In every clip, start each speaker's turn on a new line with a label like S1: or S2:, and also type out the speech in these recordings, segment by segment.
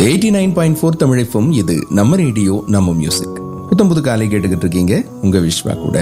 S1: eighty nine point four தமிழைப்பும் இது நம்ம ரேடியோ நம்ம மியூசிக் புத்தம் புது காலை கேட்டுக்கிட்டு இருக்கீங்க உங்க விஸ்வா கூட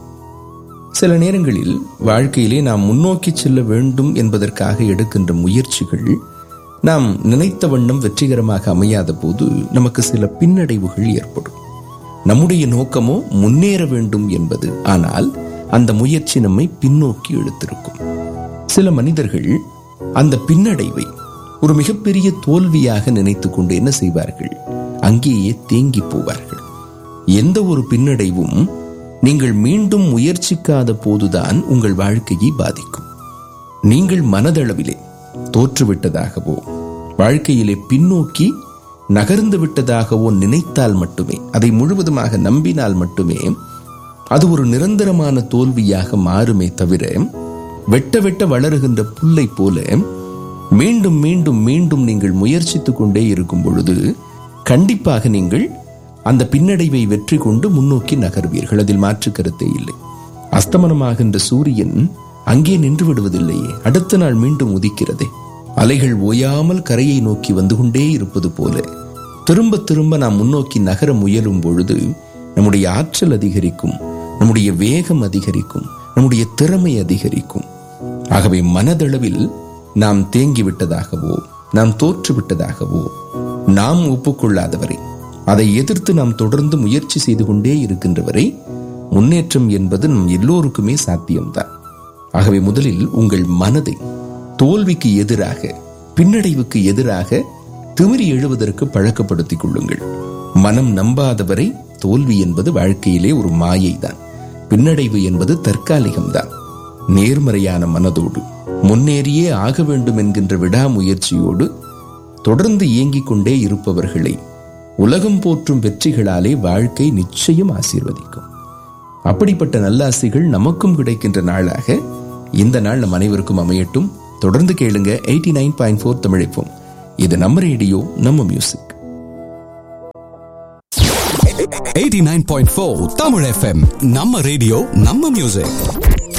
S1: சில நேரங்களில் வாழ்க்கையிலே நாம் முன்னோக்கி செல்ல வேண்டும் என்பதற்காக எடுக்கின்ற முயற்சிகள் நாம் நினைத்த வண்ணம் வெற்றிகரமாக அமையாத போது நமக்கு சில பின்னடைவுகள் ஏற்படும் நம்முடைய நோக்கமோ முன்னேற வேண்டும் என்பது ஆனால் அந்த முயற்சி நம்மை பின்னோக்கி இழுத்திருக்கும் சில மனிதர்கள் அந்த பின்னடைவை ஒரு மிகப்பெரிய தோல்வியாக நினைத்துக் கொண்டு என்ன செய்வார்கள் அங்கேயே தேங்கி போவார்கள் எந்த ஒரு பின்னடைவும் நீங்கள் மீண்டும் முயற்சிக்காத போதுதான் உங்கள் வாழ்க்கையை பாதிக்கும் நீங்கள் மனதளவிலே தோற்றுவிட்டதாகவோ வாழ்க்கையிலே பின்னோக்கி நகர்ந்து விட்டதாகவோ நினைத்தால் மட்டுமே அதை முழுவதுமாக நம்பினால் மட்டுமே அது ஒரு நிரந்தரமான தோல்வியாக மாறுமே தவிர வெட்ட வெட்ட வளருகின்ற புல்லை போல மீண்டும் மீண்டும் மீண்டும் நீங்கள் முயற்சித்துக் கொண்டே இருக்கும் பொழுது கண்டிப்பாக நீங்கள் அந்த பின்னடைவை வெற்றி கொண்டு முன்னோக்கி நகர்வீர்கள் அதில் மாற்று கருத்தே இல்லை அஸ்தமனமாகின்ற சூரியன் அங்கே நின்று விடுவதில்லையே அடுத்த நாள் மீண்டும் உதிக்கிறதே அலைகள் ஓயாமல் கரையை நோக்கி வந்து கொண்டே இருப்பது போல திரும்ப திரும்ப நாம் முன்னோக்கி நகர முயலும் பொழுது நம்முடைய ஆற்றல் அதிகரிக்கும் நம்முடைய வேகம் அதிகரிக்கும் நம்முடைய திறமை அதிகரிக்கும் ஆகவே மனதளவில் நாம் தேங்கிவிட்டதாகவோ நாம் தோற்றுவிட்டதாகவோ நாம் ஒப்புக்கொள்ளாதவரை அதை எதிர்த்து நாம் தொடர்ந்து முயற்சி செய்து கொண்டே இருக்கின்றவரை முன்னேற்றம் என்பது நம் எல்லோருக்குமே சாத்தியம்தான் ஆகவே முதலில் உங்கள் மனதை தோல்விக்கு எதிராக பின்னடைவுக்கு எதிராக திமிரி எழுவதற்கு பழக்கப்படுத்திக் கொள்ளுங்கள் மனம் நம்பாதவரை தோல்வி என்பது வாழ்க்கையிலே ஒரு மாயைதான் பின்னடைவு என்பது தற்காலிகம்தான் நேர்மறையான மனதோடு முன்னேறியே ஆக வேண்டும் என்கின்ற விடாமுயற்சியோடு தொடர்ந்து இயங்கிக் கொண்டே இருப்பவர்களை உலகம் போற்றும் வெற்றிகளாலே வாழ்க்கை நிச்சயம் ஆசீர்வதிக்கும் அப்படிப்பட்ட நல்லாசிகள் நமக்கும் கிடைக்கின்ற நாளாக இந்த நாள் நம் அனைவருக்கும் அமையட்டும் தொடர்ந்து கேளுங்க எயிட்டி நைன் பாயிண்ட் ஃபோர் தமிழைப்போம் இது நம்ம ரேடியோ நம்ம மியூசிக்
S2: 89.4 தமிழ் எஃப்எம் நம்ம ரேடியோ நம்ம மியூசிக்